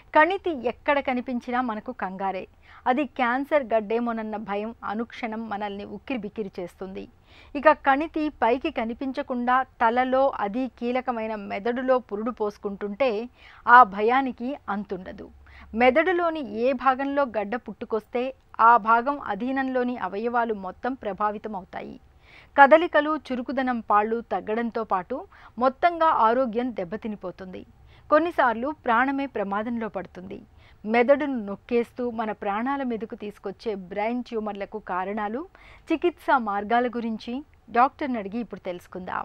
కణితి ఎక్కడ కనిపించినా మనకు కంగారే అది క్యాన్సర్ గడ్డేమోనన్న భయం అనుక్షణం మనల్ని ఉక్కిరి బిక్కిరి చేస్తుంది ఇక కణితి పైకి కనిపించకుండా తలలో అది కీలకమైన మెదడులో పురుడు పోసుకుంటుంటే ఆ భయానికి అంతుండదు మెదడులోని ఏ భాగంలో గడ్డ పుట్టుకొస్తే ఆ భాగం అధీనంలోని అవయవాలు మొత్తం ప్రభావితం అవుతాయి కదలికలు చురుకుదనం పాళ్ళు తగ్గడంతో పాటు మొత్తంగా ఆరోగ్యం దెబ్బతినిపోతుంది కొన్నిసార్లు ప్రాణమే ప్రమాదంలో పడుతుంది మెదడును నొక్కేస్తూ మన ప్రాణాల మీదకు తీసుకొచ్చే బ్రెయిన్ ట్యూమర్లకు కారణాలు చికిత్సా మార్గాల గురించి డాక్టర్ని అడిగి ఇప్పుడు తెలుసుకుందాం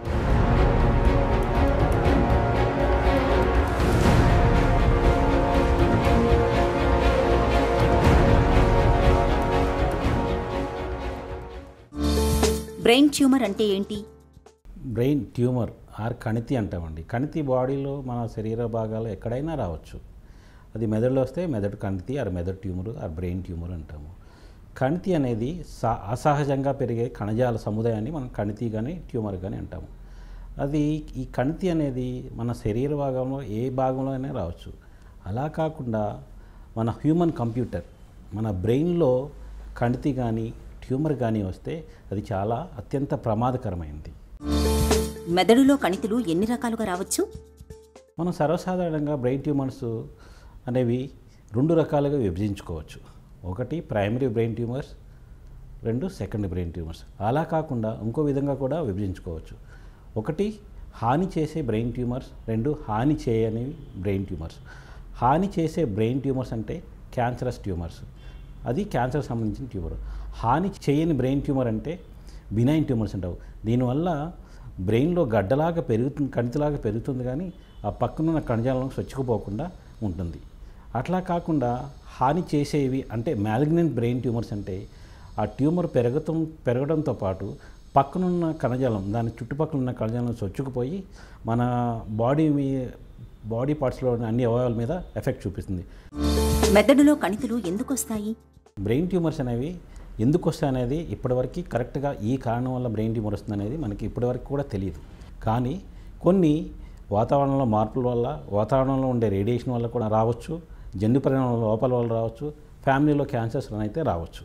బ్రెయిన్ ట్యూమర్ అంటే ఏంటి బ్రెయిన్ ట్యూమర్ ఆర్ కణితి అంటామండి కణితి బాడీలో మన శరీర భాగాలు ఎక్కడైనా రావచ్చు అది మెదడులో వస్తే మెదడు కణితి ఆర్ మెదడు ట్యూమర్ ఆర్ బ్రెయిన్ ట్యూమర్ అంటాము కణితి అనేది సా అసహజంగా పెరిగే కణజాల సముదాయాన్ని మనం కణితి కానీ ట్యూమర్ కానీ అంటాము అది ఈ కణితి అనేది మన శరీర భాగంలో ఏ భాగంలో అయినా రావచ్చు అలా కాకుండా మన హ్యూమన్ కంప్యూటర్ మన బ్రెయిన్లో కణితి కానీ ట్యూమర్ కానీ వస్తే అది చాలా అత్యంత ప్రమాదకరమైనది మెదడులో కణితులు ఎన్ని రకాలుగా రావచ్చు మనం సర్వసాధారణంగా బ్రెయిన్ ట్యూమర్స్ అనేవి రెండు రకాలుగా విభజించుకోవచ్చు ఒకటి ప్రైమరీ బ్రెయిన్ ట్యూమర్స్ రెండు సెకండరీ బ్రెయిన్ ట్యూమర్స్ అలా కాకుండా ఇంకో విధంగా కూడా విభజించుకోవచ్చు ఒకటి హాని చేసే బ్రెయిన్ ట్యూమర్స్ రెండు హాని చేయని బ్రెయిన్ ట్యూమర్స్ హాని చేసే బ్రెయిన్ ట్యూమర్స్ అంటే క్యాన్సరస్ ట్యూమర్స్ అది క్యాన్సర్ సంబంధించిన ట్యూమర్ హాని చేయని బ్రెయిన్ ట్యూమర్ అంటే బినైన్ ట్యూమర్స్ అంటావు దీనివల్ల బ్రెయిన్లో గడ్డలాగా పెరుగుతుంది కణితిలాగా పెరుగుతుంది కానీ ఆ పక్కనున్న కణజాలం స్వచ్ఛకుపోకుండా ఉంటుంది అట్లా కాకుండా హాని చేసేవి అంటే మ్యాలిగ్నెంట్ బ్రెయిన్ ట్యూమర్స్ అంటే ఆ ట్యూమర్ పెరగటం పెరగడంతో పాటు పక్కనున్న కణజాలం దాని చుట్టుపక్కల ఉన్న కణజాలం చొచ్చుకుపోయి మన బాడీ మీ బాడీ పార్ట్స్లో ఉన్న అన్ని అవయవాల మీద ఎఫెక్ట్ చూపిస్తుంది మెదడులో కణితులు ఎందుకు వస్తాయి బ్రెయిన్ ట్యూమర్స్ అనేవి ఎందుకు వస్తాయి అనేది ఇప్పటివరకు కరెక్ట్గా ఈ కారణం వల్ల బ్రెయిన్ ట్యూమర్ వస్తుంది అనేది మనకి ఇప్పటివరకు కూడా తెలియదు కానీ కొన్ని వాతావరణంలో మార్పుల వల్ల వాతావరణంలో ఉండే రేడియేషన్ వల్ల కూడా రావచ్చు జన్యు పరిణామాల లోపాల వల్ల రావచ్చు ఫ్యామిలీలో క్యాన్సర్స్ అయితే రావచ్చు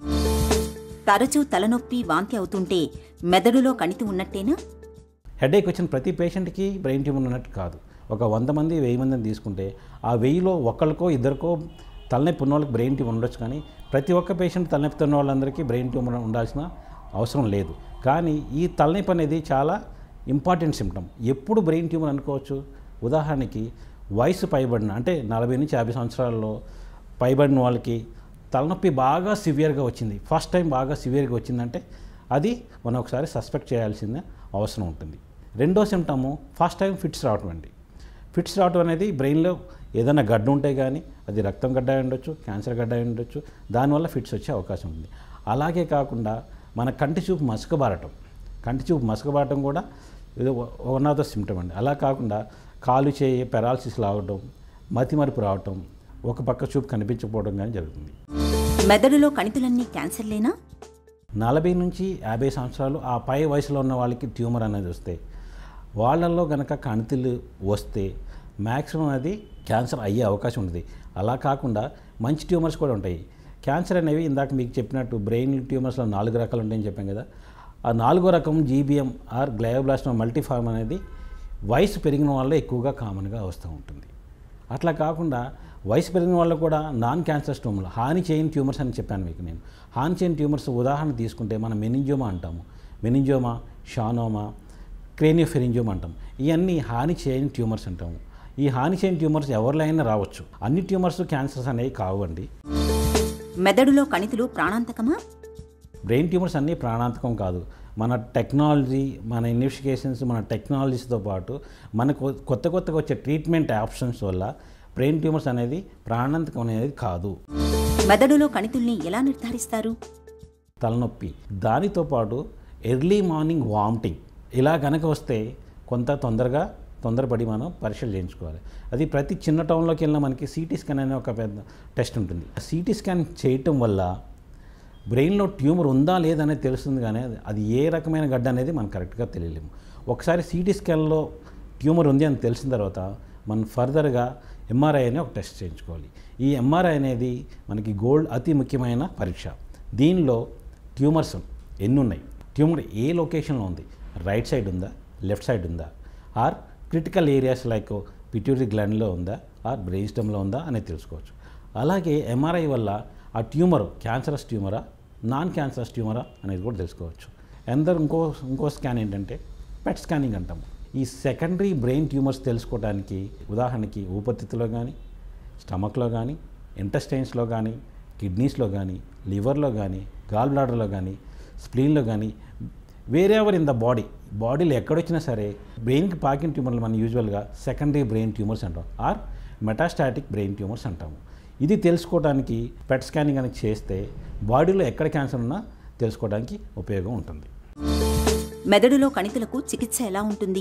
తరచూ తలనొప్పి వాంతి అవుతుంటే మెదడులో కణితి ఉన్నట్టేనా హెడేక్ వచ్చిన ప్రతి పేషెంట్కి బ్రెయిన్ ట్యూమర్ ఉన్నట్టు కాదు ఒక వంద మంది వెయ్యి మందిని తీసుకుంటే ఆ వెయ్యిలో ఒకరికో ఇద్దరికో తలనొప్పి ఉన్న వాళ్ళకి బ్రెయిన్ ట్యూమర్ ఉండొచ్చు కానీ ప్రతి ఒక్క పేషెంట్ తలనొప్పి ఉన్న వాళ్ళందరికీ బ్రెయిన్ ట్యూమర్ ఉండాల్సిన అవసరం లేదు కానీ ఈ తలనొప్పి అనేది చాలా ఇంపార్టెంట్ సిమ్టమ్ ఎప్పుడు బ్రెయిన్ ట్యూమర్ అనుకోవచ్చు ఉదాహరణకి వయసు పైబడిన అంటే నలభై నుంచి యాభై సంవత్సరాల్లో పైబడిన వాళ్ళకి తలనొప్పి బాగా సివియర్గా వచ్చింది ఫస్ట్ టైం బాగా సివియర్గా వచ్చిందంటే అది మనం ఒకసారి సస్పెక్ట్ చేయాల్సిన అవసరం ఉంటుంది రెండో సిమ్టము ఫస్ట్ టైం ఫిట్స్ రావటం అండి ఫిట్స్ రావటం అనేది బ్రెయిన్లో ఏదైనా గడ్డ ఉంటే కానీ అది రక్తం గడ్డ అయి ఉండొచ్చు క్యాన్సర్ గడ్డ అయి ఉండొచ్చు దానివల్ల ఫిట్స్ వచ్చే అవకాశం ఉంది అలాగే కాకుండా మన కంటి చూపు మసకబారటం కంటి చూపు మసకబారటం కూడా ఇది వన్ ఆఫ్ ద సిమ్టమ్ అండి అలా కాకుండా కాలు చేయి పెరాలసిస్ రావటం మతిమరుపు రావటం ఒక పక్క చూపు కనిపించకపోవడం కానీ జరుగుతుంది మెదడులో కణితులన్నీ క్యాన్సర్లేనా నలభై నుంచి యాభై సంవత్సరాలు ఆ పై వయసులో ఉన్న వాళ్ళకి ట్యూమర్ అనేది వస్తే వాళ్ళల్లో కనుక కణితులు వస్తే మ్యాక్సిమం అది క్యాన్సర్ అయ్యే అవకాశం ఉంటుంది అలా కాకుండా మంచి ట్యూమర్స్ కూడా ఉంటాయి క్యాన్సర్ అనేవి ఇందాక మీకు చెప్పినట్టు బ్రెయిన్ ట్యూమర్స్లో నాలుగు రకాలు ఉంటాయని చెప్పాం కదా ఆ నాలుగో రకం జీబీఎం ఆర్ గ్లయోబ్లాస్టోమా మల్టీఫార్మ్ అనేది వయసు పెరిగిన వాళ్ళే ఎక్కువగా కామన్గా వస్తూ ఉంటుంది అట్లా కాకుండా వయసు పెరిగిన వాళ్ళు కూడా నాన్ క్యాన్సర్ ట్యూమర్లు హాని చేయని ట్యూమర్స్ అని చెప్పాను మీకు నేను హాని చేయని ట్యూమర్స్ ఉదాహరణ తీసుకుంటే మనం మెనింజోమా అంటాము మెనింజోమా షానోమా క్రేనియోఫెరింజోమా అంటాం ఇవన్నీ హాని చేయని ట్యూమర్స్ అంటాము ఈ హాని చేయని ట్యూమర్స్ ఎవరిలో అయినా రావచ్చు అన్ని ట్యూమర్స్ క్యాన్సర్స్ అనేవి కావండి మెదడులో కణితులు ప్రాణాంతకమా బ్రెయిన్ ట్యూమర్స్ అన్నీ ప్రాణాంతకం కాదు మన టెక్నాలజీ మన ఇన్వెస్టిగేషన్స్ మన టెక్నాలజీస్తో పాటు మనకు కొత్త కొత్తగా వచ్చే ట్రీట్మెంట్ ఆప్షన్స్ వల్ల బ్రెయిన్ ట్యూమర్స్ అనేది ప్రాణాంతకం అనేది కాదు మెదడులో కణితుల్ని ఎలా నిర్ధారిస్తారు తలనొప్పి దానితో పాటు ఎర్లీ మార్నింగ్ వామిటింగ్ ఇలా కనుక వస్తే కొంత తొందరగా తొందరపడి మనం పరీక్షలు చేయించుకోవాలి అది ప్రతి చిన్న టౌన్లోకి వెళ్ళినా మనకి సిటీ స్కాన్ అనే ఒక పెద్ద టెస్ట్ ఉంటుంది సిటీ స్కాన్ చేయటం వల్ల బ్రెయిన్లో ట్యూమర్ ఉందా లేదనేది తెలుస్తుంది కానీ అది- అది ఏ రకమైన గడ్డ అనేది మనం కరెక్ట్గా తెలియలేము ఒకసారి సిటీ స్కాన్లో ట్యూమర్ ఉంది అని తెలిసిన తర్వాత మనం ఫర్దర్గా ఎంఆర్ఐ అనే ఒక టెస్ట్ చేయించుకోవాలి ఈ ఎంఆర్ఐ అనేది మనకి గోల్డ్ అతి ముఖ్యమైన పరీక్ష దీనిలో ట్యూమర్స్ ఎన్ని ఉన్నాయి ట్యూమర్ ఏ లొకేషన్లో ఉంది రైట్ సైడ్ ఉందా లెఫ్ట్ సైడ్ ఉందా or critical areas like pituitary గ్లాండ్లో ఉందా ఆర్ బ్రెయిన్ స్టెమ్లో ఉందా అనేది తెలుసుకోవచ్చు అలాగే ఎంఆర్ఐ వల్ల ఆ ట్యూమర్ క్యాన్సరస్ ట్యూమరా నాన్ క్యాన్సరస్ ట్యూమరా అనేది కూడా తెలుసుకోవచ్చు అందరు ఇంకో ఇంకో స్కాన్ ఏంటంటే పెట్ స్కానింగ్ అంటాము ఈ సెకండరీ బ్రెయిన్ ట్యూమర్స్ తెలుసుకోవడానికి ఉదాహరణకి ఊపిరితిత్తులో కానీ స్టమక్లో కానీ ఇంటెస్టైన్స్లో కానీ కిడ్నీస్లో కానీ లివర్లో కానీ గాల్ బ్లాడర్లో కానీ స్ప్లీన్లో కానీ వేరే ఎవర్ ఇన్ ద బాడీ బాడీలో ఎక్కడొచ్చినా సరే బ్రెయిన్కి పాకిన ట్యూమర్లు మనం యూజువల్గా సెకండరీ బ్రెయిన్ ట్యూమర్స్ అంటాం ఆర్ మెటాస్టాటిక్ బ్రెయిన్ ట్యూమర్స్ అంటాము ఇది తెలుసుకోవడానికి పెట్ స్కానింగ్ అనేది చేస్తే బాడీలో ఎక్కడ క్యాన్సర్ ఉన్నా తెలుసుకోవడానికి ఉపయోగం ఉంటుంది మెదడులో కణితులకు చికిత్స ఎలా ఉంటుంది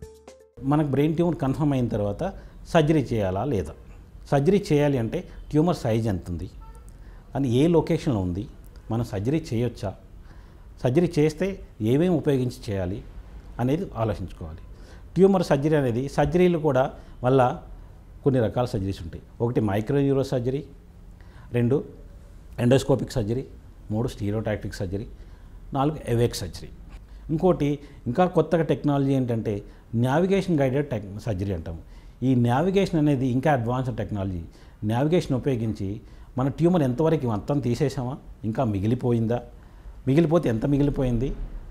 మనకు బ్రెయిన్ ట్యూమర్ కన్ఫర్మ్ అయిన తర్వాత సర్జరీ చేయాలా లేదా సర్జరీ చేయాలి అంటే ట్యూమర్ సైజ్ ఎంత ఉంది అని ఏ లొకేషన్లో ఉంది మనం సర్జరీ చేయొచ్చా సర్జరీ చేస్తే ఏమేమి ఉపయోగించి చేయాలి అనేది ఆలోచించుకోవాలి ట్యూమర్ సర్జరీ అనేది సర్జరీలు కూడా మళ్ళా కొన్ని రకాల సర్జరీస్ ఉంటాయి ఒకటి మైక్రో న్యూరో సర్జరీ రెండు ఎండోస్కోపిక్ సర్జరీ మూడు స్టీరోటాక్టిక్ సర్జరీ నాలుగు ఎవేక్ సర్జరీ ఇంకోటి ఇంకా కొత్తగా టెక్నాలజీ ఏంటంటే నావిగేషన్ గైడెడ్ టెక్ సర్జరీ అంటాము ఈ నావిగేషన్ అనేది ఇంకా అడ్వాన్స్డ్ టెక్నాలజీ నావిగేషన్ ఉపయోగించి మన ట్యూమర్ ఎంతవరకు మొత్తం తీసేసామా ఇంకా మిగిలిపోయిందా మిగిలిపోతే ఎంత మిగిలిపోయింది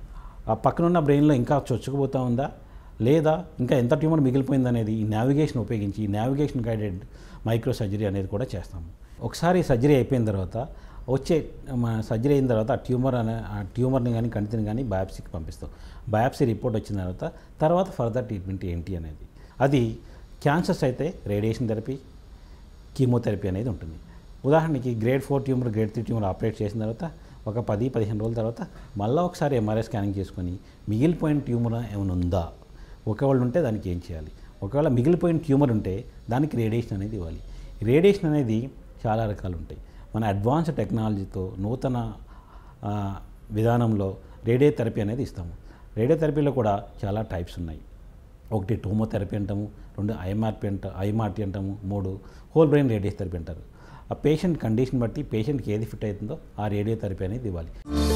ఆ పక్కనున్న బ్రెయిన్లో ఇంకా చొచ్చుకుపోతూ ఉందా లేదా ఇంకా ఎంత ట్యూమర్ మిగిలిపోయింది అనేది ఈ నావిగేషన్ ఉపయోగించి ఈ నావిగేషన్ గైడెడ్ మైక్రో సర్జరీ అనేది కూడా చేస్తాము ఒకసారి సర్జరీ అయిపోయిన తర్వాత వచ్చే మన సర్జరీ అయిన తర్వాత ఆ ట్యూమర్ అనే ఆ ట్యూమర్ని కానీ కణితిని కానీ బయాప్సీకి పంపిస్తాం బయాప్సీ రిపోర్ట్ వచ్చిన తర్వాత తర్వాత ఫర్దర్ ట్రీట్మెంట్ ఏంటి అనేది అది క్యాన్సర్స్ అయితే రేడియేషన్ థెరపీ కీమోథెరపీ అనేది ఉంటుంది ఉదాహరణకి grade four tumour grade three tumour operate చేసిన తర్వాత ఒక పది పదిహేను రోజుల తర్వాత మళ్ళీ ఒకసారి ఎంఆర్ఐ స్కానింగ్ చేసుకొని మిగిలిపోయిన ట్యూమర్ ఏమైనా ఉందా ఒకవేళ ఉంటే దానికి ఏం చేయాలి ఒకవేళ మిగిలిపోయిన ట్యూమర్ ఉంటే దానికి రేడియేషన్ అనేది ఇవ్వాలి రేడియేషన్ అనేది చాలా రకాలు ఉంటాయి మన అడ్వాన్స్ టెక్నాలజీతో నూతన ఆ, విధానంలో రేడియోథెరపీ అనేది ఇస్తాము రేడియోథెరపీలో కూడా చాలా టైప్స్ ఉన్నాయి ఒకటి టోమోథెరపీ అంటాము రెండు ఐఎంఆర్పి అంట ఐఎంఆర్టీ అంటాము మూడు హోల్ బ్రెయిన్ రేడియోథెరపీ అంటారు ఆ పేషెంట్ కండిషన్ బట్టి పేషెంట్కి ఏది ఫిట్ అవుతుందో ఆ రేడియోథెరపీ అనేది ఇవ్వాలి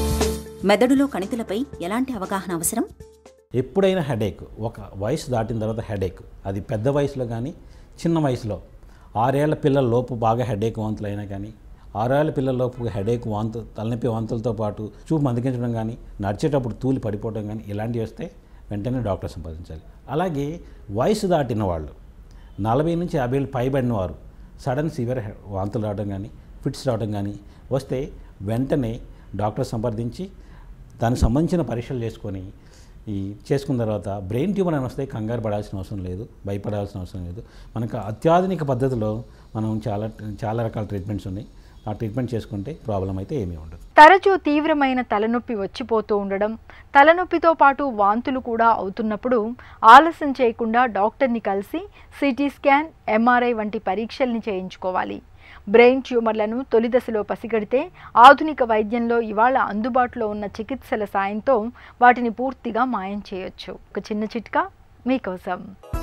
మెదడులో కణితులపై ఎలాంటి అవగాహన అవసరం ఎప్పుడైనా హెడేక్ ఒక వయసు దాటిన తర్వాత హెడేక్ అది పెద్ద వయసులో కానీ చిన్న వయసులో ఆరేళ్ల పిల్లల లోపు బాగా హెడేక్ వాంతులు అయినా కానీ ఆరేళ్ల పిల్లల లోపు హెడేక్ వాంతు తలనొప్పి వాంతులతో పాటు చూపు మందగించడం కానీ నడిచేటప్పుడు తూలి పడిపోవడం కానీ ఇలాంటివి వస్తే వెంటనే డాక్టర్ సంపాదించాలి అలాగే వయసు దాటిన వాళ్ళు నలభై నుంచి యాభై ఏళ్ళు పైబడిన వారు సడన్ సివియర్ వాంతులు రావడం కానీ ఫిట్స్ రావడం కానీ వస్తే వెంటనే డాక్టర్ సంప్రదించి దానికి సంబంధించిన పరీక్షలు చేసుకొని ఈ చేసుకున్న తర్వాత బ్రెయిన్ ట్యూమర్ అని వస్తే కంగారు పడాల్సిన అవసరం లేదు భయపడాల్సిన అవసరం లేదు మనకు అత్యాధునిక పద్ధతిలో మనం చాలా చాలా రకాల ట్రీట్మెంట్స్ ఉన్నాయి ఆ ట్రీట్మెంట్ చేసుకుంటే ప్రాబ్లం అయితే ఏమీ ఉండదు తరచూ తీవ్రమైన తలనొప్పి వచ్చిపోతూ ఉండడం తలనొప్పితో పాటు వాంతులు కూడా అవుతున్నప్పుడు ఆలస్యం చేయకుండా డాక్టర్ని కలిసి సిటీ స్కాన్ ఎంఆర్ఐ వంటి పరీక్షల్ని చేయించుకోవాలి బ్రెయిన్ ట్యూమర్లను తొలి దశలో పసిగడితే ఆధునిక వైద్యంలో ఇవాళ అందుబాటులో ఉన్న చికిత్సల సాయంతో వాటిని పూర్తిగా మాయం చేయొచ్చు ఒక చిన్న చిట్కా మీకోసం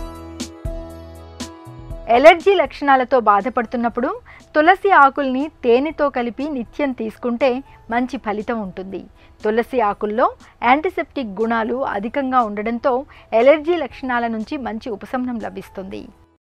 ఎలర్జీ లక్షణాలతో బాధపడుతున్నప్పుడు తులసి ఆకుల్ని తేనెతో కలిపి నిత్యం తీసుకుంటే మంచి ఫలితం ఉంటుంది తులసి ఆకుల్లో యాంటీసెప్టిక్ గుణాలు అధికంగా ఉండడంతో ఎలర్జీ లక్షణాల నుంచి మంచి ఉపశమనం లభిస్తుంది